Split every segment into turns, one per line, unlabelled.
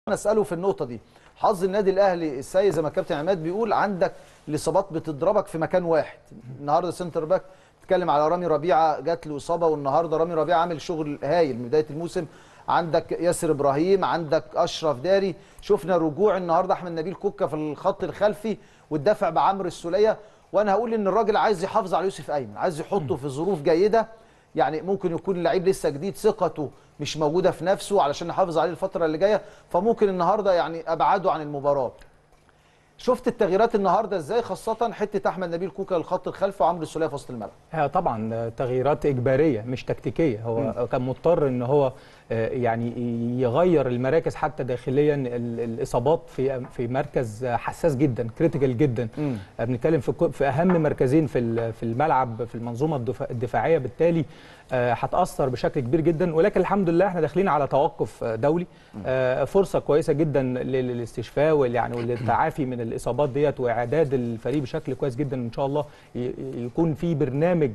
انا اساله في النقطه دي حظ النادي الاهلي السيء زي ما الكابتن عماد بيقول عندك الاصابات بتضربك في مكان واحد النهارده سنتر باك بتتكلم على رامي ربيعه جات له اصابه والنهارده رامي ربيعه عامل شغل هايل من بدايه الموسم عندك ياسر ابراهيم عندك اشرف داري شفنا رجوع النهارده احمد نبيل كوكا في الخط الخلفي والدفع بعمرو السوليه وانا هقول ان الراجل عايز يحافظ على يوسف ايمن عايز يحطه في ظروف جيده يعني ممكن يكون اللعيب لسه جديد ثقته مش موجوده في نفسه علشان نحافظ عليه الفتره اللي جايه فممكن النهارده يعني ابعده عن المباراه شفت التغييرات النهارده ازاي خاصه حته احمد نبيل كوكا للخط الخلفي وعمرو السوليه في وسط الملعب
هي طبعا تغييرات اجباريه مش تكتيكيه هو م. كان مضطر ان هو يعني يغير المراكز حتى داخليا الاصابات في في مركز حساس جدا كريتيكال جدا بنتكلم في في اهم مركزين في في الملعب في المنظومه الدفاعيه بالتالي هتاثر بشكل كبير جدا ولكن الحمد لله احنا داخلين على توقف دولي فرصه كويسه جدا للاستشفاء يعني والتعافي من الاصابات ديت واعداد الفريق بشكل كويس جدا ان شاء الله يكون في برنامج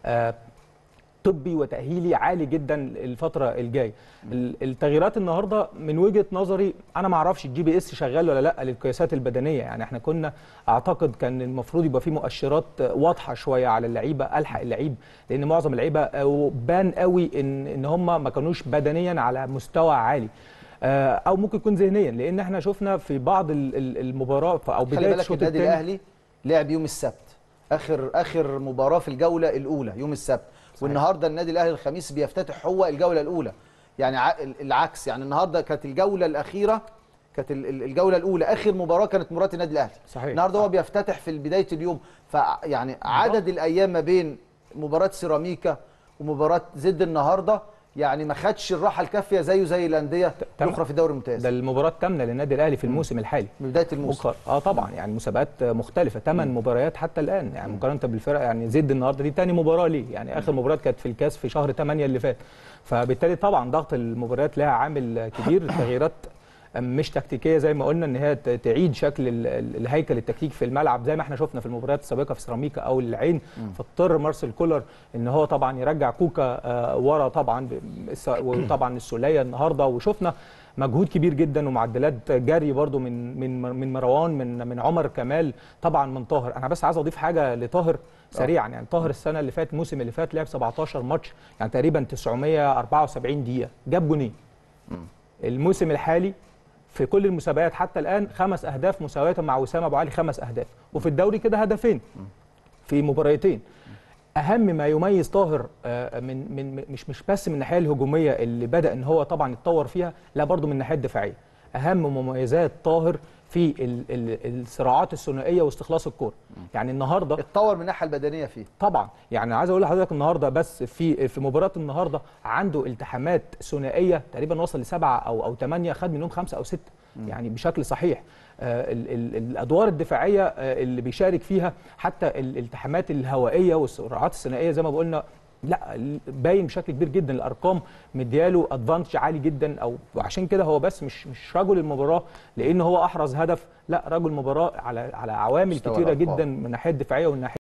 طبي وتاهيلي عالي جدا الفتره الجايه التغييرات النهارده من وجهه نظري انا ما اعرفش الجي بي اس شغال ولا لا للقياسات البدنيه يعني احنا كنا اعتقد كان المفروض يبقى في مؤشرات واضحه شويه على اللعيبه الحق اللعيب لان معظم اللعيبه بان قوي ان ان هم ما كانوش بدنيا على مستوى عالي او ممكن يكون ذهنيا لان احنا شفنا في بعض المباراه او
بدايه الشوط الثاني النادي الاهلي لعب يوم السبت اخر اخر مباراه في الجوله الاولى يوم السبت صحيح. والنهارده النادي الاهلي الخميس بيفتتح هو الجوله الاولى يعني العكس يعني النهارده كانت الجوله الاخيره كانت الجوله الاولى اخر مباراه كانت مباراه النادي الاهلي
صحيح
النهارده هو بيفتتح في بدايه اليوم فيعني عدد الايام ما بين مباراه سيراميكا ومباراه زد النهارده يعني ما خدش الراحه الكافيه زيه زي الانديه الاخرى في الدوري الممتاز
ده المباراه الثامنه للنادي الاهلي في الموسم الحالي
من بدايه الموسم
اه طبعا يعني مسابقات مختلفه ثمان مباريات حتى الان يعني مقارنه بالفرق يعني زد النهارده دي ثاني مباراه ليه يعني اخر مباراه كانت في الكاس في شهر 8 اللي فات فبالتالي طبعا ضغط المباريات لها عامل كبير التغييرات مش تكتيكيه زي ما قلنا ان هي تعيد شكل الهيكل التكتيكي في الملعب زي ما احنا شفنا في المباريات السابقه في سيراميكا او العين فاضطر مارسيل كولر ان هو طبعا يرجع كوكا ورا طبعا وطبعا السوليه النهارده وشفنا مجهود كبير جدا ومعدلات جري برده من من من مروان من من عمر كمال طبعا من طاهر انا بس عايز اضيف حاجه لطاهر سريعا يعني طاهر السنه اللي فاتت الموسم اللي فات لعب 17 ماتش يعني تقريبا 974 دقيقه جاب جونين الموسم الحالي في كل المسابقات حتى الان خمس اهداف مساواه مع وسام ابو علي خمس اهداف وفي الدوري كده هدفين في مباراتين اهم ما يميز طاهر من من مش مش بس من الناحيه الهجوميه اللي بدا ان هو طبعا يتطور فيها لا برضه من الناحيه الدفاعيه اهم مميزات طاهر في الصراعات الثنائيه واستخلاص الكوره يعني النهارده
اتطور من الناحيه البدنيه فيه
طبعا يعني عايز اقول لحضرتك النهارده بس في في مباراه النهارده عنده التحامات ثنائيه تقريبا وصل لسبعه او او ثمانيه خد منهم خمسه او سته يعني بشكل صحيح آه ال ال الادوار الدفاعيه آه اللي بيشارك فيها حتى الالتحامات الهوائيه والصراعات الثنائيه زي ما قلنا لا باين بشكل كبير جدا الارقام مدياله ادفانتج عالي جدا او وعشان كده هو بس مش مش رجل المباراه لان هو احرز هدف لا رجل مباراه على على عوامل كتيره جدا من الناحيه الدفاعيه والناحيه